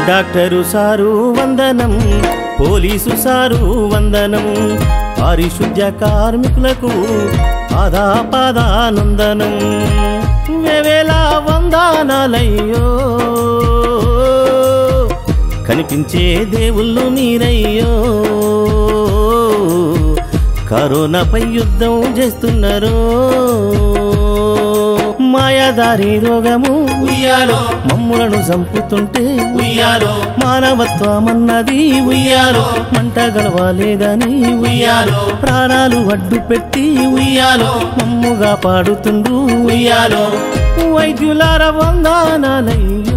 Doctor sir వందనం police sir వందనం పారిశుద్ధ్య కార్మికులకు పాదాపాదానందనం వేవేల వందనాలయ్యో కనిపించే దేవుళ్ళు మీరయ్యో కరోనాపై యుద్ధం చేస్తున్నారు మాయాదారి రోగము ఉయ్యాలో మమ్ములను చంపుతుంటే ఉయ్యాలో మానవత్వమన్నది ఉయ్యాలో మంట గలవాలేదని ఉయ్యాలో ప్రాణాలు అడ్డు పెట్టి ఉయ్యాలో మమ్ముగా పాడుతుండ్రు ఉయ్యాలో వైద్యులార వందనాలయ్యో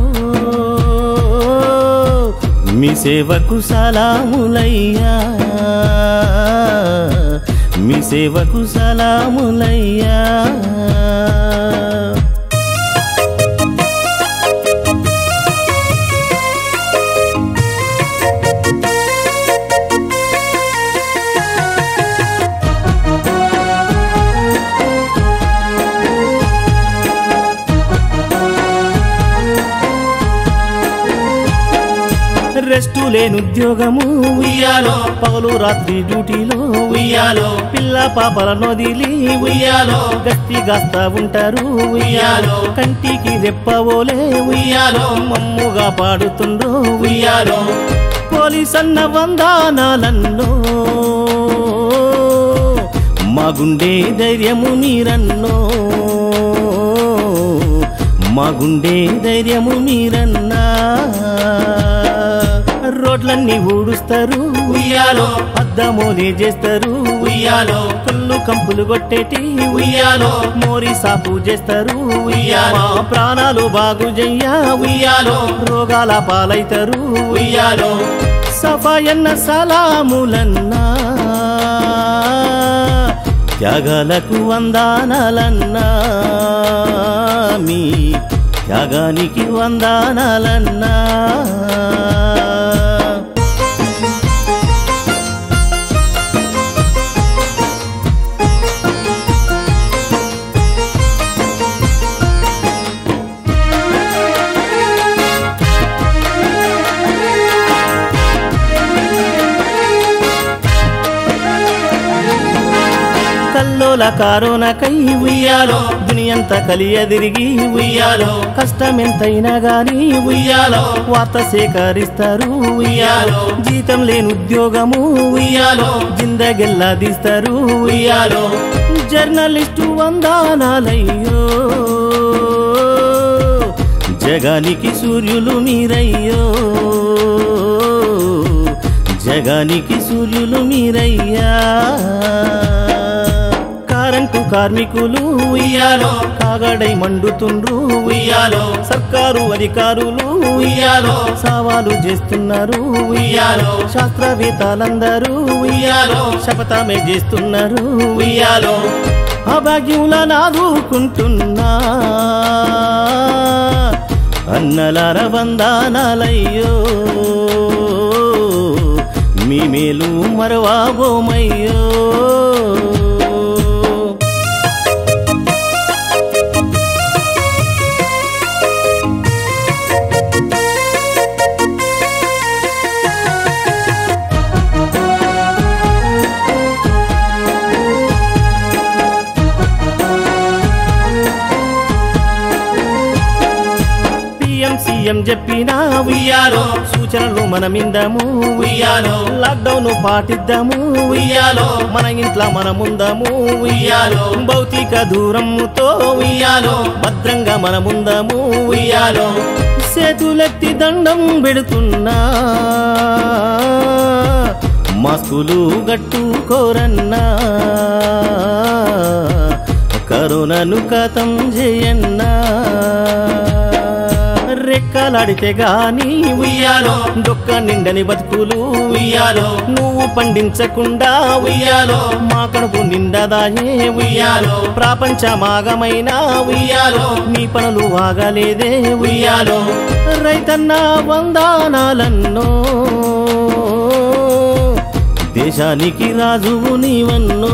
మీ సేవకు సలాములయ్యా మీ సేవకు సలాములయ్యా రెస్టు లేని ఉద్యోగము ఉయ్యాలో పగలు రాత్రి డ్యూటీలో ఉయ్యాలో పిల్ల పాపల నొదిలి ఉయ్యాలో గట్టి గాస్తా ఉంటారు ఉయ్యాలో కంటికి రెప్పవోలే ఉయ్యాలో మమ్ముగా పాడుతుండ్రు ఉయ్యాలో పోలీస్ అన్న వందానాలన్నో మా గుండె ధైర్యము మీరన్నో మా గుండె ధైర్యము మీరన్నా రోడ్లన్నీ ఊడుస్తారు ఉయ్యాలో అద్దమోలే చేస్తారు ఉయ్యాలో కుళ్ళు కంపులు కొట్టేటి ఉయ్యాలో మోరి సాపు చేస్తారు ఉయ్యాలో. మా ప్రాణాలు బాగు చెయ్యా ఉయ్యాలో రోగాల పాలైతారు ఉయ్యాలో సఫాయన్న సలాములన్నా త్యాగాలకు వందానాలన్నా మీ త్యాగానికి వందానాలన్నా కల్లోల కారోనకై ఉయ్యాలో దునియంత కలియదిరిగి ఉయ్యాలో కష్టమెంతైనా గాని ఉయ్యాలో వార్త సేకరిస్తారు ఉయ్యాలో జీతం లేని ఉద్యోగము ఉయ్యాలో జిందగెల్లా తీస్తారు ఉయ్యాలో జర్నలిస్టు వందానాలయ్యో జగానికి సూర్యులు మీరయ్యో జగానికి సూర్యులు మీరయ్యా కరెంటు కార్మికులు ఉయ్యాలో కాగడై మండుతుండ్రు ఉయ్యాలో సర్కారు అధికారులు ఉయ్యాలో సవాలు చేస్తున్నారు ఉయ్యాలో శాస్త్రవేత్తలందరూ ఉయ్యాలో శపథమే చేస్తున్నారు ఉయ్యాలో అభాగ్యుల నాదుకుంటున్నా అన్నలార వందానాలయ్యో మీ మేలు మరవాబోమయ్యో పిఎం సీఎం చెప్పిన ఉయ్యాలో సూచనలు మనమిందాము ఉయ్యాలో లాక్డౌన్ పాటిద్దాము ఉయ్యాలో మన ఇంట్లో మనముందాము ఉయ్యాలో భౌతిక దూరముతో ఉయ్యాలో భద్రంగా మనముందాము ఉయ్యాలో చేతులెత్తి దండం పెడుతున్నా మాస్కులు గట్టుకోరన్నా కరోనాను కథం చేయన్నా రెక్కలాడితే గాని ఉయ్యాలో డొక్క నిండని బతుకులు ఉయ్యాలో నువ్వు పండించకుండా ఉయ్యాలో మా కడుపు నిండదాయే ఉయ్యాలో ప్రపంచమాగమైన ఉయ్యాలో నీ పనులు ఆగలేదే ఉయ్యాలో రైతన్న వందానాలన్నో దేశానికి రాజువు నీవన్నో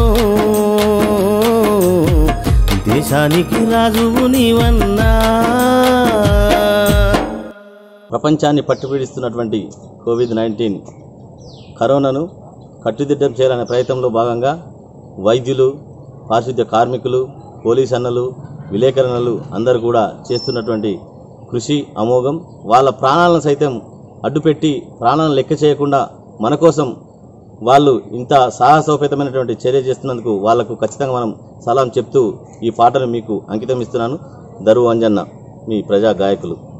దేశానికి రాజువు నీవన్నా ప్రపంచాన్ని పట్టుపీడిస్తున్నటువంటి కోవిడ్ నైన్టీన్ కరోనాను కట్టుదిట్టం చేయాలనే ప్రయత్నంలో భాగంగా వైద్యులు పారిశుద్ధ్య కార్మికులు పోలీస్ అన్నలు విలేకరణలు అందరూ కూడా చేస్తున్నటువంటి కృషి అమోఘం వాళ్ళ ప్రాణాలను సైతం అడ్డుపెట్టి ప్రాణాలను లెక్క చేయకుండా మన కోసం వాళ్ళు ఇంత సాహసోపేతమైనటువంటి చర్య చేస్తున్నందుకు వాళ్లకు ఖచ్చితంగా మనం సలాం చెప్తూ ఈ పాటను మీకు అంకితం ఇస్తున్నాను దరువు అంజన్న మీ ప్రజా గాయకులు